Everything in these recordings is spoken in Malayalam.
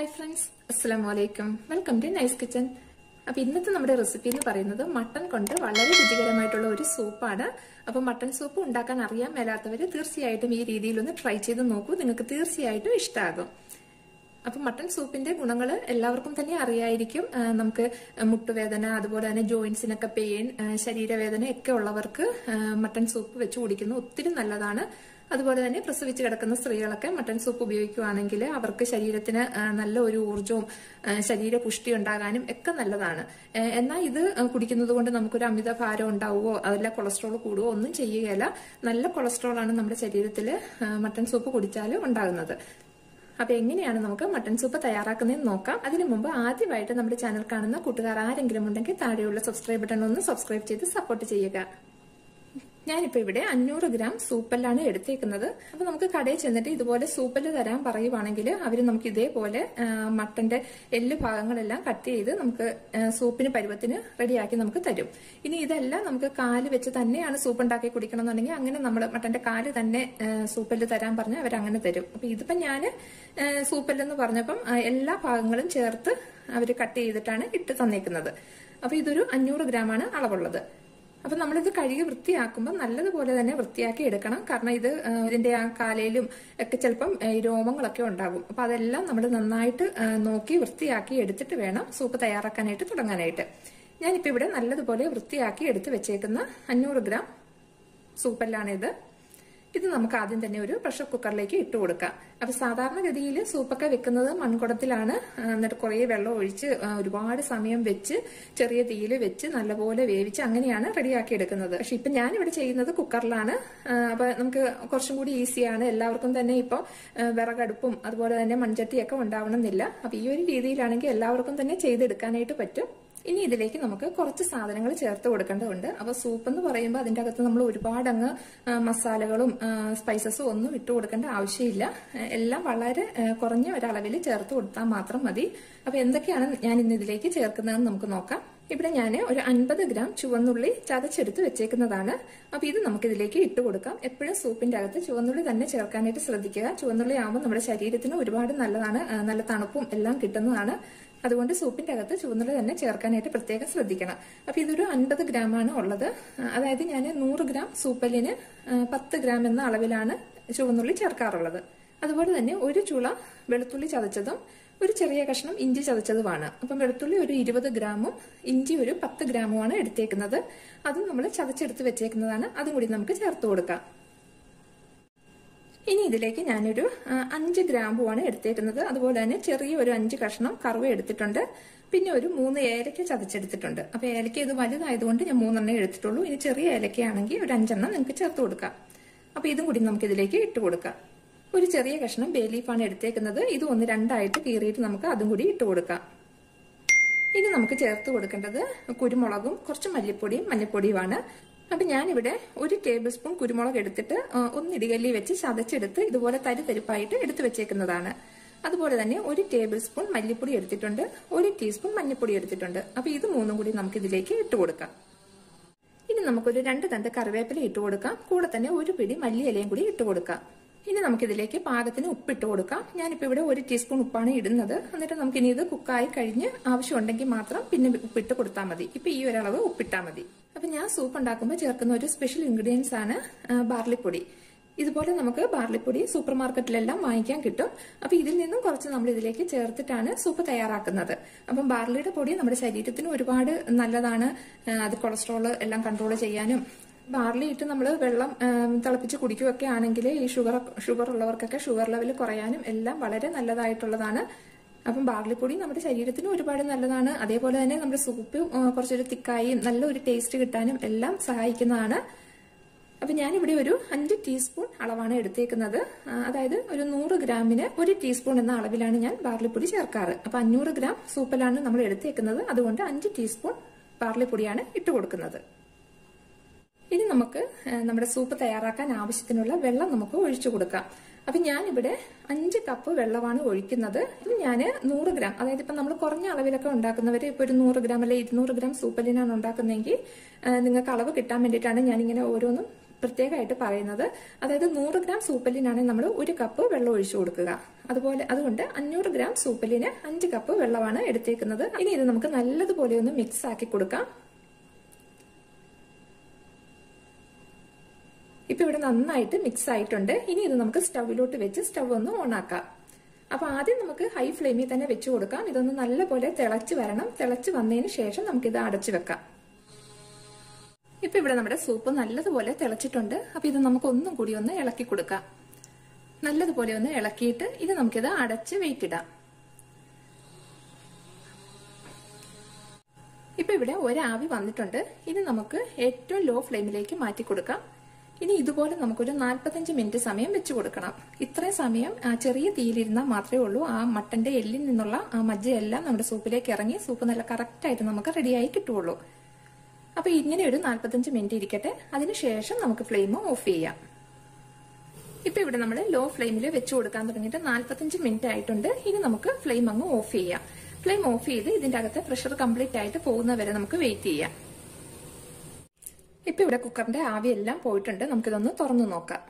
ഹായ് ഫ്രണ്ട്സ് അസ്സാം വലൈക്കും വെൽക്കം ടു നൈസ് കിച്ചൻ അപ്പൊ ഇന്നത്തെ നമ്മുടെ റെസിപ്പി എന്ന് പറയുന്നത് മട്ടൺ കൊണ്ട് വളരെ രുചികരമായിട്ടുള്ള ഒരു സൂപ്പാണ് അപ്പൊ മട്ടൺ സൂപ്പ് ഉണ്ടാക്കാൻ അറിയാൻ മേലാത്തവര് തീർച്ചയായിട്ടും ഈ രീതിയിൽ ഒന്ന് ട്രൈ ചെയ്ത് നോക്കൂ നിങ്ങൾക്ക് തീർച്ചയായിട്ടും ഇഷ്ടമാകും അപ്പൊ മട്ടൺ സൂപ്പിന്റെ ഗുണങ്ങൾ എല്ലാവർക്കും തന്നെ അറിയായിരിക്കും ആ, നമുക്ക് മുട്ടുവേദന അതുപോലെ തന്നെ ജോയിന്റ്സിനൊക്കെ പെയിൻ ആ, ശരീരവേദന ഒക്കെ ഉള്ളവർക്ക് ആ, മട്ടൺ സൂപ്പ് വെച്ച് കുടിക്കുന്നത് ഒത്തിരി നല്ലതാണ് അതുപോലെ തന്നെ പ്രസവിച്ച് കിടക്കുന്ന സ്ത്രീകളൊക്കെ മട്ടൺ സൂപ്പ് ഉപയോഗിക്കുകയാണെങ്കിൽ അവർക്ക് ശരീരത്തിന് ആ, നല്ല ഒരു ഊർജവും ആ, ശരീര പുഷ്ടി ഉണ്ടാകാനും ഒക്കെ നല്ലതാണ് ആ, എന്നാൽ ഇത് കുടിക്കുന്നത് കൊണ്ട് നമുക്കൊരു അമിത ഭാരം ഉണ്ടാവുകയോ അതല്ല കൊളസ്ട്രോൾ കൂടുകയോ ഒന്നും ചെയ്യുകയല്ല നല്ല കൊളസ്ട്രോൾ ആണ് നമ്മുടെ ശരീരത്തിൽ മട്ടൺ സൂപ്പ് കുടിച്ചാൽ ഉണ്ടാകുന്നത് അപ്പൊ എങ്ങനെയാണ് നമുക്ക് മട്ടൺ സൂപ്പ് തയ്യാറാക്കുന്നതെന്ന് നോക്കാം അതിനു മുമ്പ് ആദ്യമായിട്ട് നമ്മുടെ ചാനൽ കാണുന്ന കൂട്ടുകാർ ആരെങ്കിലും ഉണ്ടെങ്കിൽ താഴെയുള്ള സബ്സ്ക്രൈബ് ബട്ടൺ ഒന്ന് സബ്സ്ക്രൈബ് ചെയ്ത് സപ്പോർട്ട് ചെയ്യുക ഞാനിപ്പോ ഇവിടെ അഞ്ഞൂറ് ഗ്രാം സൂപ്പല്ലാണ് എടുത്തേക്കുന്നത് അപ്പൊ നമുക്ക് കടയിൽ ചെന്നിട്ട് ഇതുപോലെ സൂപ്പല് തരാൻ പറയുവാണെങ്കിൽ അവർ നമുക്ക് ഇതേപോലെ ആ, മട്ടന്റെ എല്ല് ഭാഗങ്ങളെല്ലാം കട്ട് ചെയ്ത് നമുക്ക് ആ, സൂപ്പിന് പരുവത്തിന് റെഡിയാക്കി നമുക്ക് തരും ഇനി ഇതെല്ലാം നമുക്ക് കാല് വെച്ച് തന്നെയാണ് സൂപ്പ് ഉണ്ടാക്കി കുടിക്കണം എന്നുണ്ടെങ്കിൽ അങ്ങനെ നമ്മൾ മട്ടന്റെ കാല് തന്നെ സൂപ്പല് തരാൻ പറഞ്ഞാൽ അവർ അങ്ങനെ തരും അപ്പൊ ഇതിപ്പോ ഞാൻ സൂപ്പല്ലെന്ന് പറഞ്ഞപ്പം ആ, എല്ലാ ഭാഗങ്ങളും ചേർത്ത് അവർ കട്ട് ചെയ്തിട്ടാണ് ഇട്ട് തന്നേക്കുന്നത് അപ്പൊ ഇതൊരു അഞ്ഞൂറ് ഗ്രാമാണ് അളവുള്ളത് അപ്പൊ നമ്മളിത് കഴുകി വൃത്തിയാക്കുമ്പോൾ നല്ലതുപോലെ തന്നെ വൃത്തിയാക്കി എടുക്കണം കാരണം ഇത് ആ, ഇതിന്റെ ആ കാലയിലും ഒക്കെ ചിലപ്പം ആ, ഈ രോമങ്ങളൊക്കെ ഉണ്ടാകും അപ്പൊ അതെല്ലാം നമ്മൾ നന്നായിട്ട് ആ, നോക്കി വൃത്തിയാക്കി എടുത്തിട്ട് വേണം സൂപ്പ് തയ്യാറാക്കാനായിട്ട് തുടങ്ങാനായിട്ട് ഞാനിപ്പോ ഇവിടെ നല്ലതുപോലെ വൃത്തിയാക്കി എടുത്ത് വെച്ചേക്കുന്ന അഞ്ഞൂറ് ഗ്രാം സൂപ്പല്ലാണിത് ഇത് നമുക്ക് ആദ്യം തന്നെ ഒരു പ്രഷർ കുക്കറിലേക്ക് ഇട്ട് കൊടുക്കാം അപ്പൊ സാധാരണഗതിയിൽ സൂപ്പൊക്കെ വെക്കുന്നത് മൺകുടത്തിലാണ് ആ, എന്നിട്ട് കുറേ വെള്ളം ഒഴിച്ച് ആ, ഒരുപാട് സമയം വെച്ച് ചെറിയ തീയിൽ വെച്ച് നല്ലപോലെ വേവിച്ച് അങ്ങനെയാണ് റെഡിയാക്കി എടുക്കുന്നത് പക്ഷെ ഇപ്പൊ ഞാൻ ഇവിടെ ചെയ്യുന്നത് കുക്കറിലാണ് ആ, അപ്പൊ നമുക്ക് കുറച്ചും കൂടി ഈസിയാണ് എല്ലാവർക്കും തന്നെ ഇപ്പോൾ വിറകടുപ്പും അതുപോലെ തന്നെ മൺചട്ടിയൊക്കെ ഉണ്ടാവണമെന്നില്ല അപ്പൊ ഈ ഒരു രീതിയിലാണെങ്കിൽ എല്ലാവർക്കും തന്നെ ചെയ്തെടുക്കാനായിട്ട് പറ്റും ഇനി ഇതിലേക്ക് നമുക്ക് കുറച്ച് സാധനങ്ങൾ ചേർത്ത് കൊടുക്കേണ്ടതുണ്ട് അപ്പൊ സൂപ്പ് എന്ന് പറയുമ്പോൾ അതിന്റെ അകത്ത് നമ്മൾ ഒരുപാട് അങ്ങ് ആ, മസാലകളും സ്പൈസസും ഒന്നും ഇട്ട് കൊടുക്കേണ്ട ആവശ്യമില്ല ആ, എല്ലാം വളരെ ആ, കുറഞ്ഞ ഒരളവിൽ ചേർത്ത് കൊടുത്താൽ മാത്രം മതി അപ്പൊ എന്തൊക്കെയാണ് ഞാൻ ഇന്ന് ഇതിലേക്ക് ചേർക്കുന്നതെന്ന് നമുക്ക് നോക്കാം ഇവിടെ ഞാൻ ഒരു അൻപത് ഗ്രാം ചുവന്നുള്ളി ചതച്ചെടുത്ത് വെച്ചേക്കുന്നതാണ് അപ്പൊ ഇത് നമുക്ക് ഇതിലേക്ക് ഇട്ട് കൊടുക്കാം എപ്പോഴും സൂപ്പിന്റെ അകത്ത് ചുവന്നുള്ളി തന്നെ ചേർക്കാനായിട്ട് ശ്രദ്ധിക്കുക ചുവന്നുള്ളി ആകുമ്പോൾ നമ്മുടെ ശരീരത്തിന് ഒരുപാട് നല്ലതാണ് ആ, നല്ല തണുപ്പും എല്ലാം കിട്ടുന്നതാണ് അതുകൊണ്ട് സൂപ്പിന്റെ അകത്ത് ചുവന്നുള്ളി തന്നെ ചേർക്കാനായിട്ട് പ്രത്യേകം ശ്രദ്ധിക്കണം അപ്പൊ ഇതൊരു അൻപത് ഗ്രാം ആണ് ഉള്ളത് ആ, അതായത് ഞാൻ നൂറ് ഗ്രാം സൂപ്പലിന് ആ, പത്ത് ഗ്രാം എന്ന അളവിലാണ് ചുവന്നുള്ളി ചേർക്കാറുള്ളത് അതുപോലെ തന്നെ ഒരു ചുള വെളുത്തുള്ളി ചതച്ചതും ഒരു ചെറിയ കഷ്ണം ഇഞ്ചി ചതച്ചതുമാണ് അപ്പം വെളുത്തുള്ളി ഒരു ഇരുപത് ഗ്രാമും ഇഞ്ചി ഒരു പത്ത് ഗ്രാമുമാണ് എടുത്തേക്കുന്നത് അതും നമ്മൾ ചതച്ചെടുത്ത് വെച്ചേക്കുന്നതാണ് അതും കൂടി നമുക്ക് ചേർത്ത് കൊടുക്കാം ഇനി ഇതിലേക്ക് ഞാനൊരു ആ, അഞ്ച് ഗ്രാമ്പുമാണ് എടുത്തേക്കുന്നത് അതുപോലെ തന്നെ ചെറിയ ഒരു അഞ്ച് കഷ്ണം കറുവ എടുത്തിട്ടുണ്ട് പിന്നെ ഒരു മൂന്ന് ഏലക്ക ചതച്ചെടുത്തിട്ടുണ്ട് അപ്പൊ ഏലക്ക ഇത് വലുതായതുകൊണ്ട് ഞാൻ മൂന്നെണ്ണം എടുത്തിട്ടുള്ളൂ ഇനി ചെറിയ ഏലക്കയാണെങ്കിൽ ഒരു അഞ്ചെണ്ണം നിങ്ങൾക്ക് ചേർത്ത് കൊടുക്കാം അപ്പൊ ഇതും കൂടി നമുക്ക് ഇതിലേക്ക് ഇട്ട് കൊടുക്കാം ഒരു ചെറിയ കഷ്ണം ബേ ലീഫാണ് എടുത്തേക്കുന്നത് ഇത് ഒന്ന് രണ്ടായിട്ട് കീറിയിട്ട് നമുക്ക് അതും കൂടി ഇട്ട് കൊടുക്കാം ഇനി നമുക്ക് ചേർത്ത് കൊടുക്കേണ്ടത് കുരുമുളകും കുറച്ച് മല്ലിപ്പൊടിയും മഞ്ഞപ്പൊടിയുമാണ് അപ്പൊ ഞാനിവിടെ ഒരു ടേബിൾ സ്പൂൺ കുരുമുളക് എടുത്തിട്ട് ആ, ഒന്ന് ഇടികല്ലി വെച്ച് ചതച്ചെടുത്ത് ഇതുപോലെ തരി തരിപ്പായിട്ട് എടുത്തു വെച്ചേക്കുന്നതാണ് അതുപോലെ തന്നെ ഒരു ടേബിൾ സ്പൂൺ മല്ലിപ്പൊടി എടുത്തിട്ടുണ്ട് ഒരു ടീസ്പൂൺ മഞ്ഞപ്പൊടി എടുത്തിട്ടുണ്ട് അപ്പൊ ഇത് മൂന്നും കൂടി നമുക്ക് ഇതിലേക്ക് ഇട്ട് കൊടുക്കാം ഇനി നമുക്കൊരു രണ്ട് തണ്ട് കറിവേപ്പില ഇട്ട് കൊടുക്കാം കൂടെ തന്നെ ഒരു പിടി മല്ലിയിലയും കൂടി ഇട്ട് കൊടുക്കാം ഇനി നമുക്കിതിലേക്ക് പാകത്തിന് ഉപ്പിട്ട് കൊടുക്കാം ഞാനിപ്പോൾ ഇവിടെ ഒരു ടീസ്പൂൺ ഉപ്പാണ് ഇടുന്നത് എന്നിട്ട് നമുക്കിനി ഇത് കുക്കായി കഴിഞ്ഞ് ആവശ്യമുണ്ടെങ്കിൽ മാത്രം പിന്നെ ഉപ്പിട്ട് കൊടുത്താൽ മതി ഇപ്പൊ ഈ ഒരളവ് ഉപ്പിട്ടാൽ മതി അപ്പൊ ഞാൻ സൂപ്പ് ഉണ്ടാക്കുമ്പോൾ ചേർക്കുന്ന ഒരു സ്പെഷ്യൽ ഇൻഗ്രീഡിയൻസ് ആണ് ആ, ബാർലിപ്പൊടി ഇതുപോലെ നമുക്ക് ബാർലിപ്പൊടി സൂപ്പർ മാർക്കറ്റിലെല്ലാം വാങ്ങിക്കാൻ കിട്ടും അപ്പൊ ഇതിൽ നിന്നും കുറച്ച് നമ്മൾ ഇതിലേക്ക് ചേർത്തിട്ടാണ് സൂപ്പ് തയ്യാറാക്കുന്നത് അപ്പം ബാർലിയുടെ പൊടി നമ്മുടെ ശരീരത്തിന് ഒരുപാട് നല്ലതാണ് ആ, അത് കൊളസ്ട്രോൾ എല്ലാം കൺട്രോൾ ചെയ്യാനും ബാർലി ഇട്ട് നമ്മൾ വെള്ളം ആ, തിളപ്പിച്ച് കുടിക്കുകയൊക്കെ ആണെങ്കിൽ ഈ ഷുഗർ ഷുഗർ ഉള്ളവർക്കൊക്കെ ഷുഗർ ലെവൽ കുറയാനും എല്ലാം വളരെ നല്ലതായിട്ടുള്ളതാണ് അപ്പം ബാർലിപ്പൊടി നമ്മുടെ ശരീരത്തിന് ഒരുപാട് നല്ലതാണ് അതേപോലെ തന്നെ നമ്മുടെ സൂപ്പ് ആ, കുറച്ചൊരു തിക്കായും നല്ലൊരു ടേസ്റ്റ് കിട്ടാനും എല്ലാം സഹായിക്കുന്നതാണ് അപ്പൊ ഞാനിവിടെ ഒരു അഞ്ച് ടീസ്പൂൺ അളവാണ് എടുത്തേക്കുന്നത് ആ, അതായത് ഒരു നൂറ് ഗ്രാമിന് ഒരു ടീസ്പൂൺ എന്ന അളവിലാണ് ഞാൻ ബാർലിപ്പൊടി ചേർക്കാറ് അപ്പൊ അഞ്ഞൂറ് ഗ്രാം സൂപ്പിലാണ് നമ്മൾ എടുത്തേക്കുന്നത് അതുകൊണ്ട് അഞ്ച് ടീസ്പൂൺ ബാർലിപ്പൊടിയാണ് ഇട്ട് കൊടുക്കുന്നത് ഇനി നമുക്ക് ആ, നമ്മുടെ സൂപ്പ് തയ്യാറാക്കാൻ ആവശ്യത്തിനുള്ള വെള്ളം നമുക്ക് ഒഴിച്ചു കൊടുക്കാം അപ്പൊ ഞാനിവിടെ അഞ്ച് കപ്പ് വെള്ളമാണ് ഒഴിക്കുന്നത് ഇത് ഞാൻ നൂറ് ഗ്രാം അതായത് ഇപ്പൊ നമ്മൾ കുറഞ്ഞ അളവിലൊക്കെ ഉണ്ടാക്കുന്നവർ ഇപ്പൊ ഒരു നൂറ് ഗ്രാം അല്ലെ ഇരുന്നൂറ് ഗ്രാം സൂപ്പലിനാണ് ഉണ്ടാക്കുന്നതെങ്കിൽ ആ, നിങ്ങൾക്ക് അളവ് കിട്ടാൻ വേണ്ടിയിട്ടാണ് ഞാനിങ്ങനെ ഓരോന്നും പ്രത്യേകമായിട്ട് പറയുന്നത് അതായത് നൂറ് ഗ്രാം സൂപ്പലിനാണെങ്കിൽ നമ്മൾ ഒരു കപ്പ് വെള്ളം ഒഴിച്ചു കൊടുക്കുക അതുപോലെ അതുകൊണ്ട് അഞ്ഞൂറ് ഗ്രാം സൂപ്പലിന് അഞ്ച് കപ്പ് വെള്ളമാണ് എടുത്തേക്കുന്നത് ഇനി ഇത് നമുക്ക് നല്ലതുപോലെ ഒന്ന് മിക്സ് ആക്കി കൊടുക്കാം ഇപ്പൊ ഇവിടെ നന്നായിട്ട് മിക്സ് ആയിട്ടുണ്ട് ഇനി ഇത് നമുക്ക് സ്റ്റൗവിലോട്ട് വെച്ച് സ്റ്റവ് ഒന്ന് ഓൺ ആക്കാം അപ്പൊ ആദ്യം നമുക്ക് ഹൈ ഫ്ലെയിമിൽ തന്നെ വെച്ച് കൊടുക്കാം ഇതൊന്ന് നല്ലപോലെ തിളച്ച് വരണം തിളച്ച് വന്നതിന് ശേഷം നമുക്കിത് അടച്ചു വെക്കാം ഇപ്പൊ ഇവിടെ നമ്മുടെ സൂപ്പ് നല്ലതുപോലെ തിളച്ചിട്ടുണ്ട് അപ്പൊ ഇത് നമുക്ക് ഒന്നും കൂടി ഒന്ന് ഇളക്കി കൊടുക്കാം നല്ലതുപോലെ ഒന്ന് ഇളക്കിയിട്ട് ഇത് നമുക്കിത് അടച്ച് വെയിറ്റ് ഇടാം ഇപ്പൊ ഇവിടെ ഒരാവി വന്നിട്ടുണ്ട് ഇനി നമുക്ക് ഏറ്റവും ലോ ഫ്ലെയിമിലേക്ക് മാറ്റി കൊടുക്കാം ഇനി ഇതുപോലെ നമുക്കൊരു നാൽപ്പത്തഞ്ച് മിനിറ്റ് സമയം വെച്ച് കൊടുക്കണം ഇത്രയും സമയം ആ ചെറിയ തീയിലിരുന്നാൽ മാത്രമേ ഉള്ളൂ ആ മട്ടന്റെ എല്ലിൽ നിന്നുള്ള ആ മജ്ജയെല്ലാം നമ്മുടെ സൂപ്പിലേക്ക് ഇറങ്ങി സൂപ്പ് നല്ല കറക്റ്റ് ആയിട്ട് നമുക്ക് റെഡിയായി കിട്ടുള്ളൂ അപ്പൊ ഇങ്ങനെ ഒരു നാൽപ്പത്തഞ്ച് മിനിറ്റ് ഇരിക്കട്ടെ അതിനുശേഷം നമുക്ക് ഫ്ലെയിം ഓഫ് ചെയ്യാം ഇപ്പൊ ഇവിടെ നമ്മൾ ലോ ഫ്ലെയിമിൽ വെച്ച് കൊടുക്കാൻ തുടങ്ങിയിട്ട് നാൽപ്പത്തഞ്ച് മിനിറ്റ് ആയിട്ടുണ്ട് ഇനി നമുക്ക് ഫ്ലെയിം അങ്ങ് ഓഫ് ചെയ്യാം ഫ്ലെയിം ഓഫ് ചെയ്ത് ഇതിന്റെ അകത്തെ പ്രഷർ കംപ്ലീറ്റ് ആയിട്ട് പോകുന്നവരെ നമുക്ക് വെയിറ്റ് ചെയ്യാം ഇപ്പൊ ഇവിടെ കുക്കറിന്റെ ആവിയെല്ലാം പോയിട്ടുണ്ട് നമുക്കിതൊന്ന് തുറന്നു നോക്കാം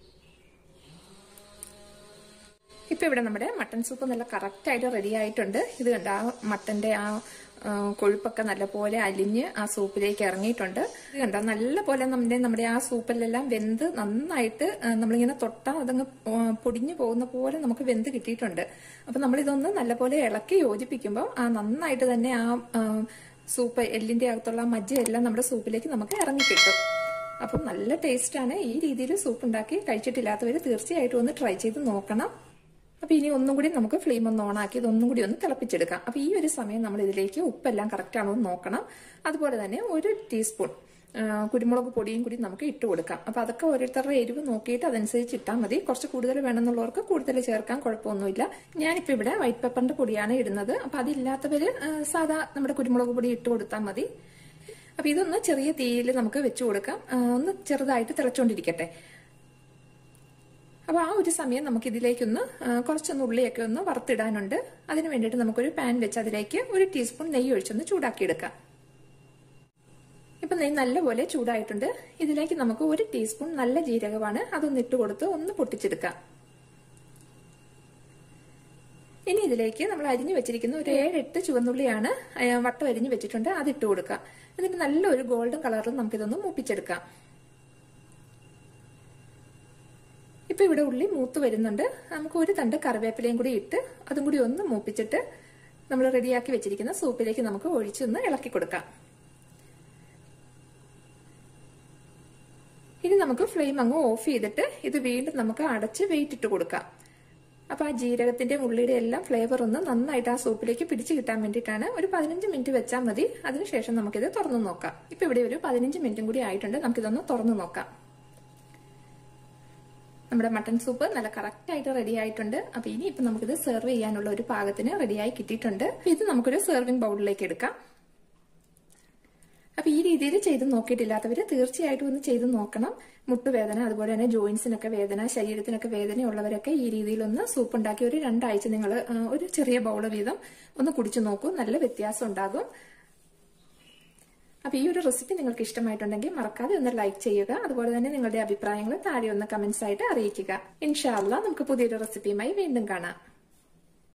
ഇപ്പൊ ഇവിടെ നമ്മുടെ മട്ടൻ സൂപ്പ് നല്ല കറക്റ്റ് ആയിട്ട് റെഡി ആയിട്ടുണ്ട് ഇത് കണ്ട ആ മട്ടന്റെ ആ കൊഴുപ്പൊക്കെ നല്ലപോലെ അലിഞ്ഞ് ആ സൂപ്പിലേക്ക് ഇറങ്ങിയിട്ടുണ്ട് ഇത് കണ്ട നല്ല പോലെ നമ്മുടെ നമ്മുടെ ആ സൂപ്പിലെല്ലാം വെന്ത് നന്നായിട്ട് നമ്മളിങ്ങനെ തൊട്ടാൽ അതങ്ങ് പൊടിഞ്ഞു പോകുന്ന പോലെ നമുക്ക് വെന്ത് കിട്ടിയിട്ടുണ്ട് അപ്പൊ നമ്മളിതൊന്ന് നല്ലപോലെ ഇളക്കി യോജിപ്പിക്കുമ്പോൾ ആ നന്നായിട്ട് തന്നെ ആ സൂപ്പ് എല്ലിന്റെ അകത്തുള്ള മജ്ജയെല്ലാം നമ്മുടെ സൂപ്പിലേക്ക് നമുക്ക് ഇറങ്ങി കിട്ടും അപ്പം നല്ല ടേസ്റ്റാണ് ഈ രീതിയിൽ സൂപ്പ് ഉണ്ടാക്കി കഴിച്ചിട്ടില്ലാത്തവർ തീർച്ചയായിട്ടും ഒന്ന് ട്രൈ ചെയ്ത് നോക്കണം അപ്പൊ ഇനി ഒന്നും കൂടി നമുക്ക് ഫ്ലെയിം ഒന്ന് ഓണാക്കി ഇതൊന്നും കൂടി ഒന്ന് തിളപ്പിച്ചെടുക്കാം അപ്പൊ ഈ ഒരു സമയം നമ്മൾ ഇതിലേക്ക് ഉപ്പെല്ലാം കറക്റ്റ് ആണോ എന്ന് നോക്കണം അതുപോലെ തന്നെ ഒരു ടീസ്പൂൺ കുരുമുളക് പൊടിയും കൂടി നമുക്ക് ഇട്ട് കൊടുക്കാം അപ്പൊ അതൊക്കെ ഓരോരുത്തരുടെ എരിവ് നോക്കിയിട്ട് അതനുസരിച്ച് ഇട്ടാൽ മതി കുറച്ച് കൂടുതൽ വേണമെന്നുള്ളവർക്ക് കൂടുതൽ ചേർക്കാൻ കുഴപ്പമൊന്നുമില്ല ഞാനിപ്പോ ഇവിടെ വൈറ്റ് പെപ്പറിന്റെ പൊടിയാണ് ഇടുന്നത് അപ്പൊ അതില്ലാത്തവര് സാധാ നമ്മുടെ കുരുമുളക് പൊടി ഇട്ട് കൊടുത്താൽ മതി അപ്പൊ ഇതൊന്ന് ചെറിയ തീയിൽ നമുക്ക് വെച്ചു കൊടുക്കാം ഒന്ന് ചെറുതായിട്ട് തിളച്ചുകൊണ്ടിരിക്കട്ടെ അപ്പോൾ ആ ഒരു സമയം നമുക്ക് ഇതിലേക്കൊന്ന് കുറച്ചൊന്ന് ഉള്ളിയൊക്കെ ഒന്ന് വറുത്തിടാനുണ്ട് അതിന് വേണ്ടിയിട്ട് നമുക്കൊരു പാൻ വെച്ച് അതിലേക്ക് ഒരു ടീസ്പൂൺ നെയ്യ് ഒഴിച്ചൊന്ന് ചൂടാക്കിയെടുക്കാം ഇപ്പൊ നെയ്യ് നല്ലപോലെ ചൂടായിട്ടുണ്ട് ഇതിലേക്ക് നമുക്ക് ഒരു ടീസ്പൂൺ നല്ല ജീരകമാണ് അതൊന്ന് ഇട്ട് കൊടുത്ത് ഒന്ന് പൊട്ടിച്ചെടുക്കാം ഇനി ഇതിലേക്ക് നമ്മൾ അരിഞ്ഞു വെച്ചിരിക്കുന്ന ഒരു ഏഴെട്ട് ചുവന്നുള്ളിയാണ് വട്ടം അരിഞ്ഞു വെച്ചിട്ടുണ്ട് അത് ഇട്ട് കൊടുക്കാം എന്നിട്ട് നല്ലൊരു ഗോൾഡൻ കളറിൽ നമുക്കിതൊന്ന് മൂപ്പിച്ചെടുക്കാം ഇപ്പൊ ഇവിടെ ഉള്ളി മൂത്ത് വരുന്നുണ്ട് നമുക്ക് ഒരു തണ്ട് കറിവേപ്പിലയും കൂടി ഇട്ട് അതും കൂടി ഒന്ന് മൂപ്പിച്ചിട്ട് നമ്മൾ റെഡിയാക്കി വെച്ചിരിക്കുന്ന സൂപ്പിലേക്ക് നമുക്ക് ഒഴിച്ചൊന്ന് ഇളക്കി കൊടുക്കാം ഇനി നമുക്ക് ഫ്ലെയിം അങ്ങ് ഓഫ് ചെയ്തിട്ട് ഇത് വീണ്ടും നമുക്ക് അടച്ച് വെയിറ്റ് ഇട്ട് കൊടുക്കാം അപ്പൊ ആ ജീരകത്തിന്റെ ഉള്ളിയുടെ എല്ലാം ഫ്ലേവർ ഒന്ന് നന്നായിട്ട് ആ സൂപ്പിലേക്ക് പിടിച്ചു കിട്ടാൻ വേണ്ടിയിട്ടാണ് ഒരു പതിനഞ്ച് മിനിറ്റ് വെച്ചാൽ മതി അതിനുശേഷം നമുക്കിത് തുറന്നു നോക്കാം ഇപ്പൊ ഇവിടെ ഒരു പതിനഞ്ച് മിനിറ്റും കൂടി ആയിട്ടുണ്ട് നമുക്കിതൊന്ന് തുറന്നു നോക്കാം നമ്മുടെ മട്ടൻ സൂപ്പ് നല്ല കറക്റ്റ് ആയിട്ട് റെഡി ആയിട്ടുണ്ട് അപ്പൊ ഇനി ഇപ്പൊ നമുക്കിത് സെർവ് ചെയ്യാനുള്ള ഒരു പാകത്തിന് റെഡിയായി കിട്ടിയിട്ടുണ്ട് ഇത് നമുക്കൊരു സെർവിംഗ് ബൗളിലേക്ക് എടുക്കാം അപ്പൊ ഈ രീതിയിൽ ചെയ്ത് നോക്കിയിട്ടില്ലാത്തവര് തീർച്ചയായിട്ടും ഒന്ന് ചെയ്ത് നോക്കണം മുട്ടുവേദന അതുപോലെ തന്നെ ജോയിന്റ്സിനൊക്കെ വേദന ശരീരത്തിനൊക്കെ വേദനയുള്ളവരൊക്കെ ഈ രീതിയിലൊന്ന് സൂപ്പ് ഉണ്ടാക്കി ഒരു രണ്ടാഴ്ച നിങ്ങൾ ഒരു ചെറിയ ബൗള് വീതം ഒന്ന് കുടിച്ചു നോക്കൂ നല്ല വ്യത്യാസം ഉണ്ടാകും അപ്പൊ ഈ ഒരു റെസിപ്പി നിങ്ങൾക്ക് ഇഷ്ടമായിട്ടുണ്ടെങ്കിൽ മറക്കാതെ ഒന്ന് ലൈക്ക് ചെയ്യുക അതുപോലെ തന്നെ നിങ്ങളുടെ അഭിപ്രായങ്ങൾ താഴെ ഒന്ന് കമന്റ്സ് ആയിട്ട് അറിയിക്കുക ഇൻഷാല്ല നമുക്ക് പുതിയൊരു റെസിപ്പിയുമായി വീണ്ടും കാണാം